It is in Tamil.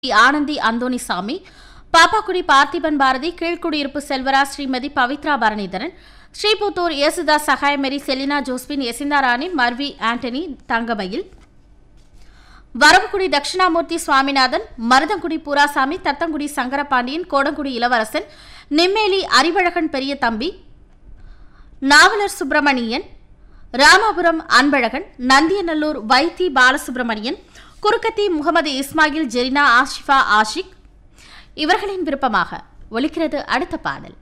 Anandhi Anthonisamy Pappakudi Parthiban Bharathi Keelkudiyiruppu Selvaraj Srimathi Pavithra Baranitharan Sriputhur Yesudas Sahayamary Selina Josephine Yasintha Rani Marvi Antony Thangamayil Varavukudi Dakshinamoorthy Swaminathan Maruthangudi Poorasamy Thathangudi Sankarapandian Kodangudi Ilavarasan Nimmeli Arivazhagan பெரிய தம்பி நாவலர் சுப்பிரமணியன் ராமாபுரம் அன்பழகன் நந்தியநல்லூர் வைத்தி பாலசுப்பிரமணியன் குறுக்கத்தி முகமது இஸ்மாயில் ஜெரினா ஆஷிஃபா ஆஷிக் இவர்களின் விருப்பமாக ஒலிக்கிறது அடுத்த பாடல்